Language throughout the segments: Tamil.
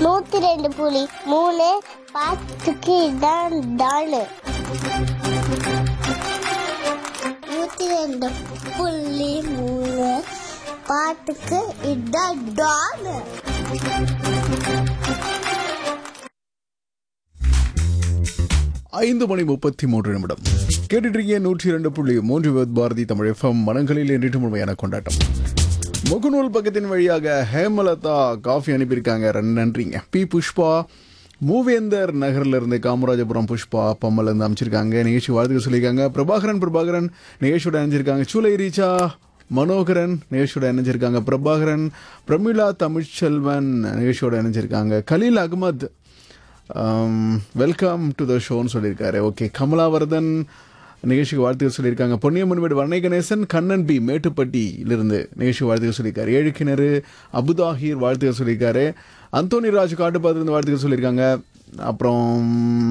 நூத்தி ரெண்டு புலி மூணு பாத்துக்கு இதான் டானு நூத்தி ரெண்டு புள்ளி மூணு பாட்டுக்கு இதான் டானு ஐந்து மணி முப்பத்தி மூன்று நிமிடம் கேட்டுட்டு இருக்கீங்க நூற்றி இரண்டு புள்ளி மூன்று வித் பாரதி தமிழ் எஃப்எம் மனங்களில் என்றிட்டு முழுமையான கொண்டாட்டம் முகநூல் பக்கத்தின் வழியாக ஹேமலதா காஃபி அனுப்பியிருக்காங்க ரெண்டு நன்றிங்க பி புஷ்பா மூவேந்தர் நகர்ல இருந்து காமராஜபுரம் புஷ்பா பம்மல் இருந்து அமைச்சிருக்காங்க நிகழ்ச்சி வாழ்த்துக்கள் சொல்லியிருக்காங்க பிரபாகரன் பிரபாகரன் நிகழ்ச்சியோட இணைஞ்சிருக்காங்க சூலை ரீச்சா மனோகரன் நிகழ்ச்சியோட இணைஞ்சிருக்காங்க பிரபாகரன் பிரமிளா தமிழ்ச்செல்வன் நிகழ்ச்சியோட இணைஞ்சிருக்காங்க Khalil Ahmed welcome to the ஷோன்னு சொல்லியிருக்காரு ஓகே கமலாவர்தன் நிகழ்ச்சிக்கு வாழ்த்துக்கள் சொல்லியிருக்காங்க பொன்னியம்மன் வீடு வர்ணை கணேசன் கண்ணன் பி மேட்டுப்பட்டியிலிருந்து நிகழ்ச்சி வாழ்த்துக்கள் சொல்லியிருக்காரு ஏழு கிணறு அபுதாஹீர் வாழ்த்துக்கள் சொல்லியிருக்காரு அந்தோனி ராஜ் காட்டுப்பாத்திலிருந்து வாழ்த்துக்கள் சொல்லியிருக்காங்க அப்புறம்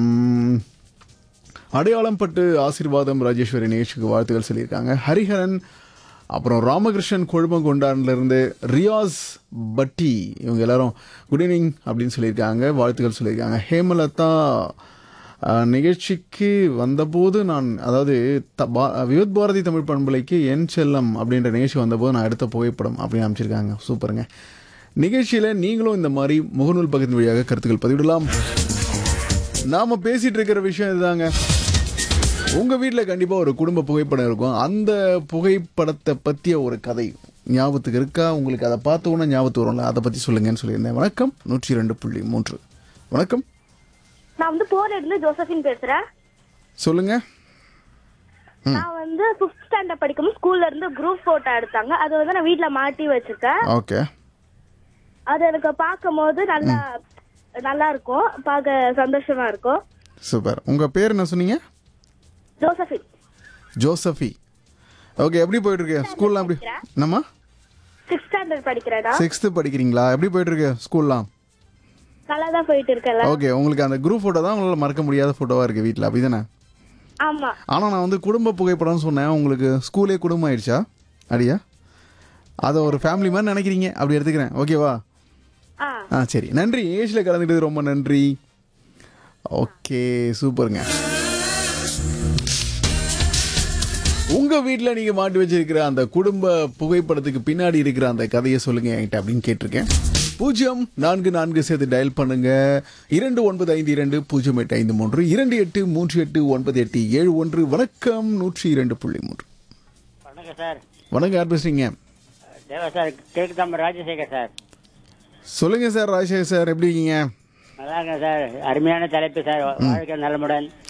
அடையாளம் பட்டு ஆசீர்வாதம் ராஜேஸ்வரி நிகழ்ச்சிக்கு வாழ்த்துக்கள் சொல்லியிருக்காங்க ஹரிஹரன் அப்புறம் ராமகிருஷ்ணன் கொழுமங்கொண்டான்ல இருந்து ரியாஸ் பட்டி இவங்க எல்லாரும் குட் ஈவினிங் அப்படின்னு சொல்லியிருக்காங்க வாழ்த்துக்கள் சொல்லியிருக்காங்க ஹேமலதா அஹ், நிகழ்ச்சிக்கு வந்தபோது நான் அதாவது த பா- வியோத் பாரதி தமிழ் பண்பலைக்கு என் செல்லம் அப்படின்ற நிகழ்ச்சி வந்தபோது நான் எடுத்த புகைப்படம் அப்படின்னு அமைச்சிருக்காங்க சூப்பருங்க நிகழ்ச்சியில் நீங்களும் இந்த மாதிரி முகநூல் பக்கத்தின் வழியாக கருத்துக்கள் பதிவிடலாம் நாம பேசிட்டு இருக்கிற விஷயம் இதுதாங்க உங்க வீட்ல கண்டிப்பா ஒரு குடும்ப புகைப்படம் இருக்கும் அந்த புகைப்படத்தை பத்திய ஒரு கதை ஞாபகத்துக்கு இருக்கா உங்களுக்கு அதை பார்த்த உடனே ஞாபகத்துக்கு வரும்ல அதை பத்தி சொல்லுங்கன்னு சொல்லியிருந்தேன் வணக்கம் நூற்றி ரெண்டு புள்ளி மூன்று வணக்கம் நான் வந்து போர்ல இருந்து ஜோசபின் பேசுறேன் சொல்லுங்க நான் வந்து ஃபிஃப்த் ஸ்டாண்டர்ட் படிக்கும்போது ஸ்கூல்ல இருந்து குரூப் போட்டோ எடுத்தாங்க அது வந்து நான் வீட்ல மாட்டி வச்சிருக்கேன் ஓகே அது எனக்கு பார்க்கும்போது நல்லா நல்லா இருக்கும் பார்க்க சந்தோஷமா இருக்கும் சூப்பர் உங்க பேர் என்ன சொன்னீங்க ஜோசபின் ஜோசஃபி ஓகே எப்படி போயிட்டு இருக்கு ஸ்கூல்லாம் எப்படி என்னம்மா சிக்ஸ்த் ஸ்டாண்டர்ட் படிக்கிறேனா சிக்ஸ்த்து படிக்கிறீங்களா எப்படி போயிட்டு இருக்கு ஸ்கூல்லாம் நல்லா தான் போயிட்டு இருக்கேன்ல ஓகே உங்களுக்கு அந்த குரூப் ஃபோட்டோ தான் உங்களால் மறக்க முடியாத ஃபோட்டோவாக இருக்குது வீட்டில் அப்படிதானே ஆமா ஆனால் நான் வந்து குடும்ப புகைப்படம்னு சொன்னேன் உங்களுக்கு ஸ்கூலே குடும்பம் ஆயிடுச்சா அடியா அதை ஒரு ஃபேமிலி மாதிரி நினைக்கிறீங்க அப்படி எடுத்துக்கிறேன் ஓகேவா ஆ ஆ சரி நன்றி ஏஜில் கலந்துக்கிட்டது ரொம்ப நன்றி ஓகே சூப்பருங்க உங்க வீட்டில் நீங்க மாட்டி வச்சிருக்கிற அந்த குடும்ப புகைப்படத்துக்கு பின்னாடி இருக்கிற அந்த கதையை சொல்லுங்க என்கிட்ட அப்படின்னு கேட்டிருக்கேன் பூஜ்ஜியம் நான்கு நான்கு சேர்த்து டயல் பண்ணுங்க இரண்டு ஒன்பது ஐந்து இரண்டு பூஜ்ஜியம் எட்டு ஐந்து மூன்று இரண்டு எட்டு மூன்று எட்டு ஒன்பது எட்டு ஏழு ஒன்று வணக்கம் நூற்றி இரண்டு புள்ளி மூன்று வணக்கம் சார் வணக்கம் யார் பேசுறீங்க தேவா சார் கிழக்கு தாம்பரம் ராஜசேகர் சார் சொல்லுங்க சார் ராஜசேகர் சார் எப்படி இருக்கீங்க நல்லா இருக்கேன் சார் அருமையான தலைப்பு சார் வாழ்க்கை நலமுடன்